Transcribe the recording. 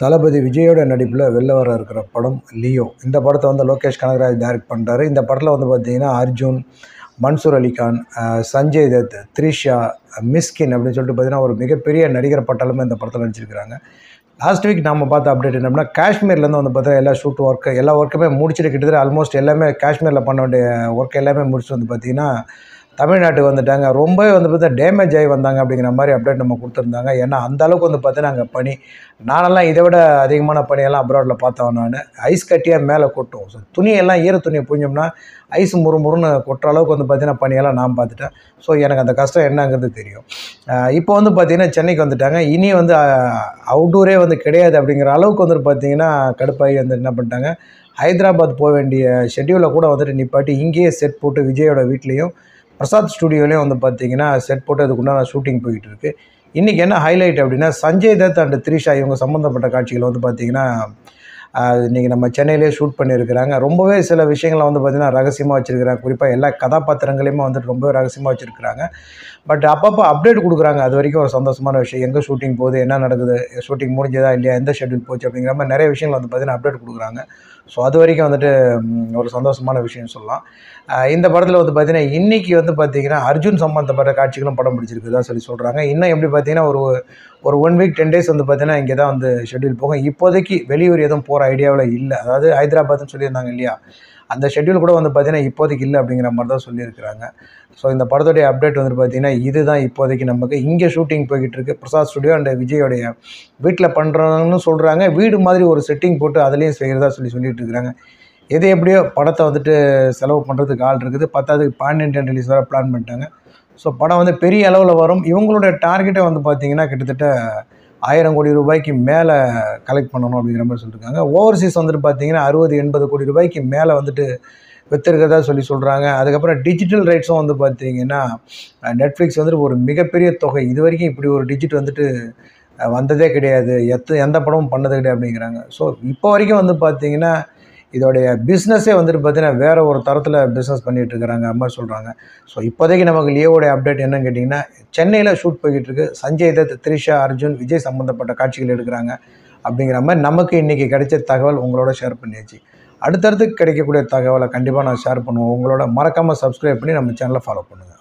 தளபதி விஜயோட நடிப்பில் வெளில வர இருக்கிற படம் லியோ இந்த படத்தை வந்து லோகேஷ் கனகராஜ் டைரக்ட் பண்ணுறாரு இந்த படத்தில் வந்து பார்த்தீங்கன்னா அர்ஜுன் மன்சூர் அலிகான் அஹ், சஞ்சய் தத் த்ரிஷா மிஸ்கின் அப்படின்னு சொல்லிட்டு பார்த்தீங்கன்னா ஒரு மிகப்பெரிய நடிகர் பட்டாளமே இந்த படத்தில் நடிச்சிருக்கிறாங்க லாஸ்ட் வீக் நம்ம பார்த்த அப்டேட் என்னன்னா காஷ்மீர்லேருந்து வந்து பார்த்தா எல்லா ஷூட் ஒர்க்கு எல்லா ஒர்க்குமே முடிச்சுட்டு கிட்டத்தட்ட ஆல்மோஸ்ட் எல்லாமே காஷ்மீரில் பண்ண வேண்டிய ஒர்க் எல்லாமே முடிச்சுட்டு வந்து பார்த்தீங்கன்னா தமிழ்நாட்டுக்கு வந்துட்டாங்க ரொம்பவே வந்து பார்த்தா டேமேஜ் ஆகி வந்தாங்க அப்படிங்கிற மாதிரி அப்டேட் நம்ம கொடுத்துருந்தாங்க ஏன்னா அந்த அளவுக்கு வந்து பார்த்தீங்கன்னா அங்கே பனி நானெல்லாம் இதை விட அதிகமான பனியெல்லாம் அப்ராடில் பார்த்தவன் நான் ஐஸ் கட்டியாக மேலே கொட்டும் ஸோ துணியெல்லாம் ஈர துணியை புழிஞ்சோம்னா ஐஸ் முறு முறுன்னு கொட்டுற அளவுக்கு வந்து பார்த்தீங்கன்னா பனியெல்லாம் நான் பார்த்துட்டேன் ஸோ எனக்கு அந்த கஷ்டம் என்னங்கிறது தெரியும் ஆஹ் இப்போ வந்து பார்த்தீங்கன்னா சென்னைக்கு வந்துட்டாங்க இனி வந்து அவுட்டூரே வந்து கிடையாது அப்படிங்கிற அளவுக்கு வந்துட்டு பார்த்தீங்கன்னா கடுப்பாகி வந்து என்ன பண்ணிட்டாங்க ஹைதராபாத் போக வேண்டிய ஷெட்யூலை கூட வந்துட்டு நிப்பாட்டி இங்கேயே செட் போட்டு விஜயோட வீட்லேயும் பிரசாத் ஸ்டுடியோலையும் வந்து பார்த்தீங்கன்னா செட் போட்டு அதுக்குண்டான ஷூட்டிங் போயிட்டு இருக்கு இன்றைக்கி என்ன ஹைலைட் அப்படின்னா சஞ்சய் தத் அண்ட் த்ரிஷா இவங்க சம்மந்தப்பட்ட காட்சிகள் வந்து பார்த்திங்கன்னா இன்றைக்கி நம்ம சென்னையிலே ஷூட் பண்ணியிருக்கிறாங்க ரொம்பவே சில விஷயங்களை வந்து பார்த்திங்கன்னா ரகசியமாக வச்சுருக்கிறாங்க குறிப்பாக எல்லா கதாபாத்திரங்களையுமே வந்துட்டு ரொம்பவே ரகசியமாக வச்சுருக்கிறாங்க பட் அப்பப்போ அப்டேட் கொடுக்குறாங்க அது வரைக்கும் ஒரு சந்தோஷமான விஷயம் எங்கே ஷூட்டிங் போகுது என்ன நடக்குது ஷூட்டிங் முடிஞ்சதா இல்லையா எந்த ஷெட்யூல் போச்சு அப்படிங்கிற மாதிரி நிறைய விஷயங்கள் வந்து பார்த்திங்கன்னா அப்டேட் கொடுக்குறாங்க ஸோ அது வரைக்கும் வந்துட்டு ம், ஒரு சந்தோஷமான விஷயம் சொல்லலாம் ஆஹ் இந்த படத்தில் வந்து பார்த்தீங்கன்னா இன்றைக்கி வந்து பார்த்தீங்கன்னா அர்ஜுன் சம்மந்தப்பட்ட காட்சிகளும் படம் பிடிச்சிருக்குதா சொல்லி சொல்கிறாங்க இன்னும் எப்படி பார்த்தீங்கன்னா ஒரு ஒரு ஒன் வீக் டென் டேஸ் வந்து பார்த்தீங்கன்னா இங்கே தான் வந்து ஷெட்யூல் போகும் இப்போதைக்கு வெளியூர் எதுவும் போகிற ஐடியாவில் இல்லை அதாவது ஹைதராபாத்னு சொல்லியிருந்தாங்க இல்லையா அந்த ஷெட்யூல் கூட வந்து பார்த்தீங்கன்னா இப்போதைக்கு இல்லை அப்படிங்கிற மாதிரி தான் சொல்லியிருக்கிறாங்க ஸோ இந்த படத்துடைய அப்டேட் வந்து பார்த்தீங்கன்னா இதுதான் இப்போதைக்கு நமக்கு இங்கே ஷூட்டிங் போய்கிட்டு இருக்கு பிரசாத் ஸ்டுடியோ அண்ட் விஜயோடைய வீட்டில் பண்ணுறாங்கன்னு சொல்கிறாங்க வீடு மாதிரி ஒரு செட்டிங் போட்டு அதுலேயும் செய்கிறதா சொல்லி சொல்லிட்டு இருக்கிறாங்க எது எப்படியோ படத்தை வந்துட்டு செலவு பண்ணுறதுக்கு ஆள் இருக்குது பத்தாவதுக்கு பான் இண்டியன் ரிலீஸ் வர பிளான் பண்ணிட்டாங்க ஸோ படம் வந்து பெரிய அளவில் வரும் இவங்களுடைய டார்கெட்டை வந்து பார்த்தீங்கன்னா கிட்டத்தட்ட ஆயிரம் கோடி ரூபாய்க்கு மேலே கலெக்ட் பண்ணணும் அப்படிங்கிற மாதிரி சொல்லியிருக்காங்க ஓவர்சீஸ் வந்துட்டு பார்த்தீங்கன்னா அறுபது எண்பது கோடி ரூபாய்க்கு மேலே வந்துட்டு விற்றுருக்கதா சொல்லி சொல்கிறாங்க அதுக்கப்புறம் டிஜிட்டல் ரைட்ஸும் வந்து பார்த்தீங்கன்னா நெட்ஃப்ளிக்ஸ் வந்துட்டு ஒரு மிகப்பெரிய தொகை இது வரைக்கும் இப்படி ஒரு டிஜிட் வந்துட்டு அஹ், வந்ததே கிடையாது எத்த எந்த படமும் பண்ணது கிடையாது அப்படிங்கிறாங்க ஸோ இப்போ வரைக்கும் வந்து பார்த்தீங்கன்னா இதோடைய பிஸ்னஸே வந்துட்டு பார்த்தீங்கன்னா வேறு ஒரு தரத்தில் பிஸ்னஸ் பண்ணிகிட்டு இருக்கிறாங்க அது மாதிரி சொல்கிறாங்க ஸோ இப்போதைக்கு நமக்கு லியோவோடைய அப்டேட் என்னன்னு கேட்டிங்கன்னா சென்னையில் ஷூட் போய்கிட்டு இருக்கு சஞ்சய் தத் த்ரிஷா அர்ஜுன் விஜய் சம்மந்தப்பட்ட காட்சிகள் எடுக்கிறாங்க அப்படிங்கிற மாதிரி நமக்கு இன்றைக்கி கிடைச்ச தகவல் உங்களோட ஷேர் பண்ணியாச்சு அடுத்தடுத்து கிடைக்கக்கூடிய தகவலை கண்டிப்பாக நான் ஷேர் பண்ணுவோம் உங்களோட மறக்காமல் சப்ஸ்கிரைப் பண்ணி நம்ம சேனலை ஃபாலோ பண்ணுங்கள்